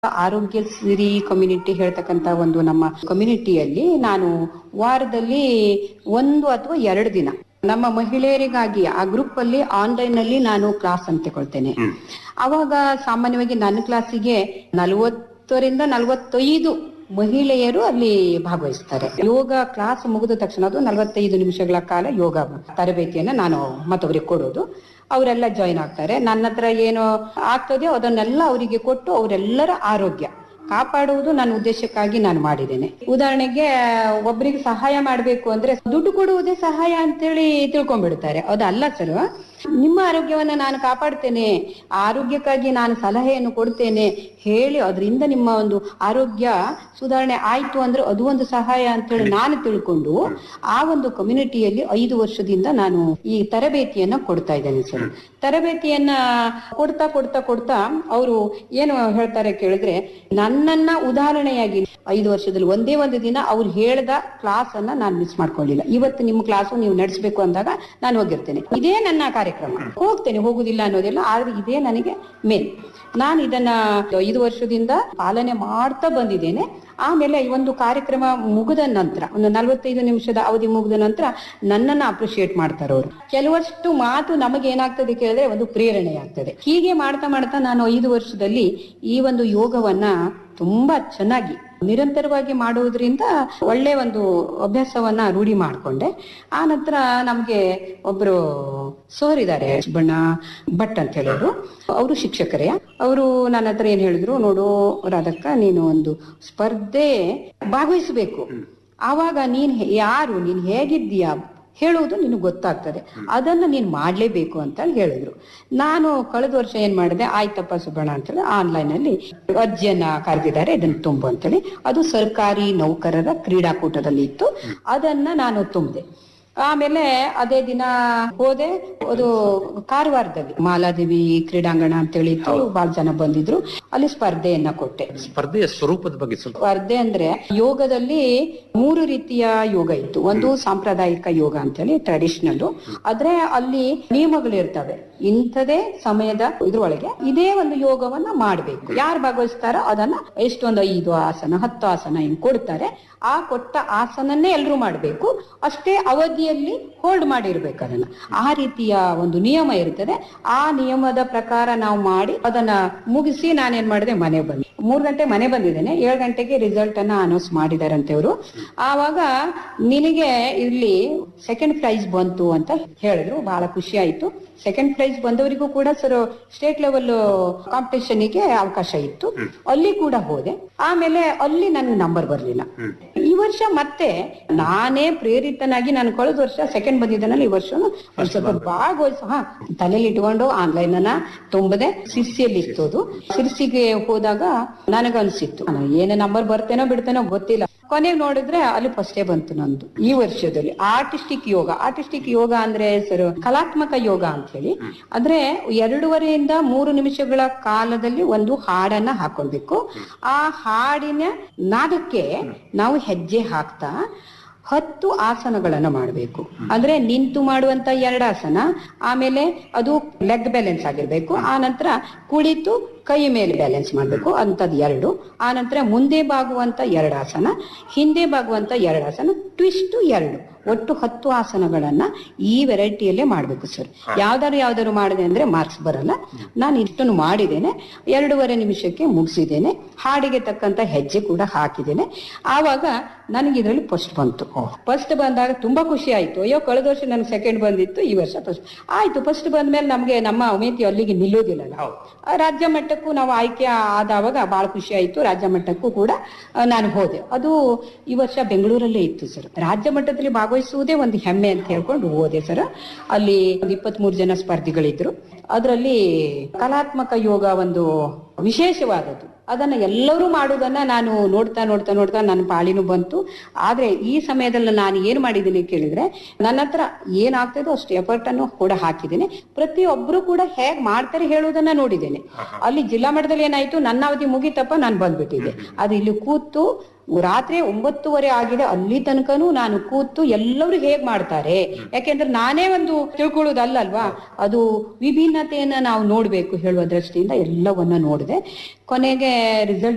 ಆರೋಗ್ಯ ಸಿರಿ ಕಮ್ಯುನಿಟಿ ಹೇಳ್ತಕ್ಕಂತ ಒಂದು ನಮ್ಮ ಕಮ್ಯುನಿಟಿಯಲ್ಲಿ ನಾನು ವಾರದಲ್ಲಿ ಒಂದು ಅಥವಾ ಎರಡು ದಿನ ನಮ್ಮ ಮಹಿಳೆಯರಿಗಾಗಿ ಆ ಗ್ರೂಪ್ ಅಲ್ಲಿ ಆನ್ಲೈನ್ ಅಲ್ಲಿ ನಾನು ಕ್ಲಾಸ್ ಅಂತ ತಗೊಳ್ತೇನೆ ಅವಾಗ ಸಾಮಾನ್ಯವಾಗಿ ನನ್ನ ಕ್ಲಾಸಿಗೆ ನಲವತ್ತರಿಂದ ನಲವತ್ತೈದು ಮಹಿಳೆಯರು ಅಲ್ಲಿ ಭಾಗವಹಿಸ್ತಾರೆ ಯೋಗ ಕ್ಲಾಸ್ ಮುಗಿದ ತಕ್ಷಣ ಅದು ನಲವತ್ತೈದು ನಿಮಿಷಗಳ ಕಾಲ ಯೋಗ ತರಬೇತಿಯನ್ನ ನಾನು ಮತ್ತವರಿಗೆ ಕೊಡೋದು ಅವರೆಲ್ಲ ಜಾಯಿನ್ ಆಗ್ತಾರೆ ನನ್ನ ಹತ್ರ ಏನು ಆಗ್ತದೆಯೋ ಅದನ್ನೆಲ್ಲ ಅವರಿಗೆ ಕೊಟ್ಟು ಅವರೆಲ್ಲರ ಆರೋಗ್ಯ ಕಾಪಾಡುವುದು ನನ್ನ ಉದ್ದೇಶಕ್ಕಾಗಿ ನಾನು ಮಾಡಿದ್ದೇನೆ ಉದಾಹರಣೆಗೆ ಒಬ್ಬರಿಗೆ ಸಹಾಯ ಮಾಡಬೇಕು ಅಂದ್ರೆ ದುಡ್ಡು ಕೊಡುವುದೇ ಸಹಾಯ ಅಂತೇಳಿ ತಿಳ್ಕೊಂಡ್ಬಿಡ್ತಾರೆ ಅದಲ್ಲ ಸರ್ ನಿಮ್ಮ ಆರೋಗ್ಯವನ್ನ ನಾನು ಕಾಪಾಡ್ತೇನೆ ಆರೋಗ್ಯಕ್ಕಾಗಿ ನಾನು ಸಲಹೆಯನ್ನು ಕೊಡ್ತೇನೆ ಹೇಳಿ ಅದರಿಂದ ನಿಮ್ಮ ಒಂದು ಆರೋಗ್ಯ ಸುಧಾರಣೆ ಆಯ್ತು ಅಂದ್ರೆ ಅದು ಒಂದು ಸಹಾಯ ಅಂತೇಳಿ ನಾನು ತಿಳ್ಕೊಂಡು ಆ ಒಂದು ಕಮ್ಯುನಿಟಿಯಲ್ಲಿ ಐದು ವರ್ಷದಿಂದ ನಾನು ಈ ತರಬೇತಿಯನ್ನ ಕೊಡ್ತಾ ಇದ್ದೇನೆ ಸರ್ ತರಬೇತಿಯನ್ನ ಕೊಡ್ತಾ ಕೊಡ್ತಾ ಕೊಡ್ತಾ ಅವರು ಏನು ಹೇಳ್ತಾರೆ ಕೇಳಿದ್ರೆ ನನ್ನನ್ನ ಉದಾಹರಣೆಯಾಗಿ ಐದು ವರ್ಷದಲ್ಲಿ ಒಂದೇ ಒಂದು ದಿನ ಅವ್ರು ಹೇಳ್ದ ಕ್ಲಾಸ್ ಅನ್ನ ನಾನು ಮಿಸ್ ಮಾಡ್ಕೊಳ್ಳಿಲ್ಲ ಇವತ್ತು ನಿಮ್ಮ ಕ್ಲಾಸು ನೀವು ನಡೆಸಬೇಕು ಅಂದಾಗ ನಾನು ಹೋಗಿರ್ತೇನೆ ಇದೇ ನನ್ನ ಕಾರ್ಯಕ್ರಮ ಹೋಗ್ತೇನೆ ಹೋಗುದಿಲ್ಲ ಅನ್ನೋದಿಲ್ಲ ಆದ್ರೆ ಇದೇ ನನಗೆ ಮೇನ್ ನಾನು ಇದನ್ನ ಐದು ವರ್ಷದಿಂದ ಪಾಲನೆ ಮಾಡ್ತಾ ಬಂದಿದ್ದೇನೆ ಆಮೇಲೆ ಈ ಒಂದು ಕಾರ್ಯಕ್ರಮ ಮುಗಿದ ನಂತರ ಒಂದು ನಲವತ್ತೈದು ನಿಮಿಷದ ಅವಧಿ ಮುಗಿದ ನಂತರ ನನ್ನನ್ನ ಅಪ್ರಿಶಿಯೇಟ್ ಮಾಡ್ತಾರೆ ಅವರು ಕೆಲವಷ್ಟು ಮಾತು ನಮಗೆ ಏನಾಗ್ತದೆ ಕೇಳಿದ್ರೆ ಒಂದು ಪ್ರೇರಣೆ ಆಗ್ತದೆ ಹೀಗೆ ಮಾಡ್ತಾ ಮಾಡ್ತಾ ನಾನು ಐದು ವರ್ಷದಲ್ಲಿ ಈ ಒಂದು ಯೋಗವನ್ನ ತುಂಬಾ ಚೆನ್ನಾಗಿ ನಿರಂತರವಾಗಿ ಮಾಡುವುದರಿಂದ ಒಳ್ಳೆ ಒಂದು ಅಭ್ಯಾಸವನ್ನ ರೂಢಿ ಮಾಡ್ಕೊಂಡೆ ಆ ನಂತರ ನಮ್ಗೆ ಒಬ್ರು ಸರ್ ಇದ್ದಾರೆ ಬಣ್ಣ ಭಟ್ ಅಂತ ಹೇಳಿದ್ರು ಅವರು ಶಿಕ್ಷಕರೇ ಅವರು ನನ್ನ ಹತ್ರ ಏನ್ ಹೇಳಿದ್ರು ನೋಡು ರಾಧಕ್ಕ ನೀನು ಒಂದು ಸ್ಪರ್ಧೆ ಭಾಗವಹಿಸಬೇಕು ಆವಾಗ ನೀನ್ ಹೆ- ಯಾರು ನೀನ್ ಹೇಗಿದ್ದೀಯಾ ಹೇಳುವುದು ನಿನಗೆ ಗೊತ್ತಾಗ್ತದೆ ಅದನ್ನ ನೀನ್ ಮಾಡ್ಲೇಬೇಕು ಅಂತ ಹೇಳಿದ್ರು ನಾನು ಕಳೆದ ವರ್ಷ ಏನ್ ಮಾಡಿದೆ ಆಯ್ತಪ್ಪ ಸುಬ್ಬಣ್ಣ ಅಂತೇಳಿ ಆನ್ಲೈನ್ ಅಲ್ಲಿ ಅರ್ಜಿಯನ್ನ ಕರೆದಿದ್ದಾರೆ ಇದನ್ನ ತುಂಬು ಅಂತೇಳಿ ಅದು ಸರ್ಕಾರಿ ನೌಕರರ ಕ್ರೀಡಾಕೂಟದಲ್ಲಿ ಇತ್ತು ಅದನ್ನ ನಾನು ತುಂಬಿದೆ ಆಮೇಲೆ ಅದೇ ದಿನ ಹೋದೆ ಅದು ಕಾರವಾರದಲ್ಲಿ ಮಾಲಾದೇವಿ ಕ್ರೀಡಾಂಗಣ ಅಂತೇಳಿ ಇತ್ತು ಬಹಳ ಜನ ಬಂದಿದ್ರು ಅಲ್ಲಿ ಸ್ಪರ್ಧೆಯನ್ನ ಕೊಟ್ಟೆ ಸ್ಪರ್ಧೆಯ ಸ್ವರೂಪದ ಬಗ್ಗೆ ಸ್ವಲ್ಪ ಸ್ಪರ್ಧೆ ಅಂದ್ರೆ ಯೋಗದಲ್ಲಿ ಮೂರು ರೀತಿಯ ಯೋಗ ಇತ್ತು ಒಂದು ಸಾಂಪ್ರದಾಯಿಕ ಯೋಗ ಅಂತೇಳಿ ಟ್ರೆಡಿಷನಲ್ ಆದ್ರೆ ಅಲ್ಲಿ ನಿಯಮಗಳು ಇರ್ತವೆ ಇಂಥದೇ ಸಮಯದ ಇದ್ರೊಳಗೆ ಇದೇ ಒಂದು ಯೋಗವನ್ನ ಮಾಡ್ಬೇಕು ಯಾರು ಭಾಗವಹಿಸ್ತಾರೋ ಅದನ್ನ ಎಷ್ಟೊಂದು ಐದು ಆಸನ ಹತ್ತು ಆಸನ ಹಿಂಗ್ ಕೊಡ್ತಾರೆ ಆ ಕೊಟ್ಟ ಆಸನನ್ನೇ ಎಲ್ರು ಮಾಡ್ಬೇಕು ಅಷ್ಟೇ ಅವಧಿಯಲ್ಲಿ ಹೋಲ್ಡ್ ಮಾಡಿರ್ಬೇಕು ಅದನ್ನ ಆ ರೀತಿಯ ಒಂದು ನಿಯಮ ಇರ್ತದೆ ಆ ನಿಯಮದ ಪ್ರಕಾರ ನಾವು ಮಾಡಿ ಅದನ್ನ ಮುಗಿಸಿ ನಾನೇನ್ ಮಾಡಿದೆ ಮನೆ ಬಂದೆ ಮೂರ್ ಗಂಟೆ ಮನೆ ಬಂದಿದ್ದೇನೆ ಏಳು ಗಂಟೆಗೆ ರಿಸಲ್ಟ್ ಅನ್ನ ಅನೌನ್ಸ್ ಮಾಡಿದಾರಂತೆ ಅವರು ಆವಾಗ ನಿನಗೆ ಇಲ್ಲಿ ಸೆಕೆಂಡ್ ಪ್ರೈಸ್ ಬಂತು ಅಂತ ಹೇಳಿದ್ರು ಬಹಳ ಖುಷಿ ಆಯ್ತು ಸೆಕೆಂಡ್ ಪ್ರೈಸ್ ಬಂದವರಿಗೂ ಕೂಡ ಸರ್ ಸ್ಟೇಟ್ ಲೆವೆಲ್ ಕಾಂಪಿಟೇಷನ್ ಗೆ ಅವಕಾಶ ಇತ್ತು ಅಲ್ಲಿ ಕೂಡ ಹೋದೆ ಆಮೇಲೆ ಅಲ್ಲಿ ನನ್ಗೆ ನಂಬರ್ ಬರ್ಲಿಲ್ಲ ಈ ವರ್ಷ ಮತ್ತೆ ನಾನೇ ಪ್ರೇರಿತನಾಗಿ ನಾನು ಕಳೆದ ವರ್ಷ ಸೆಕೆಂಡ್ ಬಂದಿದ್ದಾನಲ್ಲ ಈ ವರ್ಷ ಒಂದ್ ಸ್ವಲ್ಪ ಭಾಗವಹಿಸ ಹಾ ತಲೆಯಲ್ಲಿ ಇಟ್ಕೊಂಡು ಆನ್ಲೈನ್ ಅನ್ನ ತುಂಬದೆ ಸಿರ್ಸಿಯಲ್ಲಿ ಇತ್ತು ಅದು ಸಿರ್ಸಿಗೆ ಹೋದಾಗ ನನಗನ್ಸಿತ್ತು ನಾನು ಏನೇ ನಂಬರ್ ಬರ್ತೇನೋ ಬಿಡ್ತೇನೋ ಗೊತ್ತಿಲ್ಲ ಕೊನೆಗೆ ನೋಡಿದ್ರೆ ಅಲ್ಲಿ ಫಸ್ಟೇ ಬಂತು ನಂದು ಈ ವರ್ಷದಲ್ಲಿ ಆರ್ಟಿಸ್ಟಿಕ್ ಯೋಗ ಆರ್ಟಿಸ್ಟಿಕ್ ಯೋಗ ಅಂದ್ರೆ ಸರ್ ಕಲಾತ್ಮಕ ಯೋಗ ಅಂತ ಹೇಳಿ ಅಂದ್ರೆ ಎರಡೂವರೆಯಿಂದ ಮೂರು ನಿಮಿಷಗಳ ಕಾಲದಲ್ಲಿ ಒಂದು ಹಾಡನ್ನ ಹಾಕೊಳ್ಬೇಕು ಆ ಹಾಡಿನ ನಾದಕ್ಕೆ ನಾವು ಹೆಜ್ಜೆ ಹಾಕ್ತಾ ಹತ್ತು ಆಸನಗಳನ್ನ ಮಾಡಬೇಕು ಅಂದ್ರೆ ನಿಂತು ಮಾಡುವಂತ ಎರಡು ಆಸನ ಆಮೇಲೆ ಅದು ಲೆಗ್ ಬ್ಯಾಲೆನ್ಸ್ ಆಗಿರ್ಬೇಕು ಆ ನಂತರ ಕುಳಿತು ಕೈ ಮೇಲೆ ಬ್ಯಾಲೆನ್ಸ್ ಮಾಡಬೇಕು ಅಂತದ್ ಎರಡು ಆ ನಂತರ ಮುಂದೆ ಬಾಗುವಂತ ಎರಡು ಆಸನ ಹಿಂದೆ ಬಾಗುವಂತ ಎರಡು ಆಸನ ಟ್ವಿಸ್ಟ್ ಎರಡು ಒಟ್ಟು ಹತ್ತು ಆಸನಗಳನ್ನ ಈ ವೆರೈಟಿಯಲ್ಲೇ ಮಾಡ್ಬೇಕು ಸರ್ ಯಾವ್ದಾರು ಯಾವ್ದಾರು ಮಾಡಿದೆ ಅಂದ್ರೆ ಮಾರ್ಕ್ಸ್ ಬರಲ್ಲ ನಾನು ಇಷ್ಟನ್ನು ಮಾಡಿದ್ದೇನೆ ಎರಡೂವರೆ ನಿಮಿಷಕ್ಕೆ ಮುಗಿಸಿದ್ದೇನೆ ಹಾಡಿಗೆ ತಕ್ಕಂತ ಹೆಜ್ಜೆ ಕೂಡ ಹಾಕಿದ್ದೇನೆ ಆವಾಗ ನನಗೆ ಇದರಲ್ಲಿ ಫಸ್ಟ್ ಬಂತು ಫಸ್ಟ್ ಬಂದಾಗ ತುಂಬಾ ಖುಷಿ ಆಯ್ತು ಅಯ್ಯೋ ಕಳೆದ ವರ್ಷ ನನಗೆ ಸೆಕೆಂಡ್ ಬಂದಿತ್ತು ಈ ವರ್ಷ ಫಸ್ಟ್ ಆಯ್ತು ಫಸ್ಟ್ ಬಂದ್ಮೇಲೆ ನಮ್ಗೆ ನಮ್ಮ ಅಮೇತಿ ಅಲ್ಲಿಗೆ ನಿಲ್ಲೋದಿಲ್ಲಲ್ಲ ಆ, ರಾಜ್ಯ ಮಟ್ಟಕ್ಕೂ ನಾವು ಆಯ್ಕೆ ಆದವಾಗ ಬಹಳ ಖುಷಿ ಆಯ್ತು ರಾಜ್ಯ ಮಟ್ಟಕ್ಕೂ ಕೂಡ ಆ, ನಾನು ಹೋದೆ ಅದು ಈ ವರ್ಷ ಬೆಂಗಳೂರಲ್ಲೇ ಇತ್ತು ಸರ್ ರಾಜ್ಯ ಮಟ್ಟದಲ್ಲಿ ಭಾಗವಹಿಸುವುದೇ ಒಂದು ಹೆಮ್ಮೆ ಅಂತ ಹೇಳ್ಕೊಂಡು ಹೋದೆ ಸರ್ ಅಲ್ಲಿ ಒಂದು ಇಪ್ಪತ್ಮೂರು ಜನ ಸ್ಪರ್ಧಿಗಳಿದ್ರು ಅದರಲ್ಲಿ ಕಲಾತ್ಮಕ ಯೋಗ ಒಂದು ವಿಶೇಷವಾದದ್ದು ಅದನ್ನ ಎಲ್ಲರೂ ಮಾಡುವುದನ್ನ ನಾನು ನೋಡ್ತಾ ನೋಡ್ತಾ ನೋಡ್ತಾ ನನ್ನ ಪಾಳಿನೂ ಬಂತು ಆದ್ರೆ ಈ ಸಮಯದಲ್ಲಿ ನಾನು ಏನ್ ಮಾಡಿದ್ದೀನಿ ಕೇಳಿದ್ರೆ ನನ್ನ ಹತ್ರ ಏನಾಗ್ತದೋ ಅಷ್ಟು ಎಫರ್ಟ್ ಅನ್ನು ಕೂಡ ಹಾಕಿದ್ದೀನಿ ಪ್ರತಿಯೊಬ್ರು ಕೂಡ ಹೇಗ್ ಮಾಡ್ತಾರೆ ಹೇಳುವುದನ್ನ ನೋಡಿದ್ದೇನೆ ಅಲ್ಲಿ ಜಿಲ್ಲಾ ಮಟ್ಟದಲ್ಲಿ ಏನಾಯ್ತು ನನ್ನ ಅವಧಿ ಮುಗಿತಪ್ಪ ನಾನು ಬಂದ್ಬಿಟ್ಟಿದ್ದೆ ಅದು ಇಲ್ಲಿ ಕೂತು ರಾತ್ರಿ ಒಂಬತ್ತುವರೆ ಆಗಿದೆ ಅಲ್ಲಿ ತನಕನೂ ನಾನು ಕೂತು ಎಲ್ಲರೂ ಹೇಗ್ ಮಾಡ್ತಾರೆ ಯಾಕೆಂದ್ರೆ ನಾನೇ ಒಂದು ತಿಳ್ಕೊಳ್ಳೋದಲ್ಲಲ್ವಾ ಅದು ವಿಭಿನ್ನತೆಯನ್ನ ನಾವು ನೋಡ್ಬೇಕು ಹೇಳುವ ದೃಷ್ಟಿಯಿಂದ ಎಲ್ಲವನ್ನ ನೋಡಿದೆ ಕೊನೆಗೆ ರಿಸಲ್ಟ್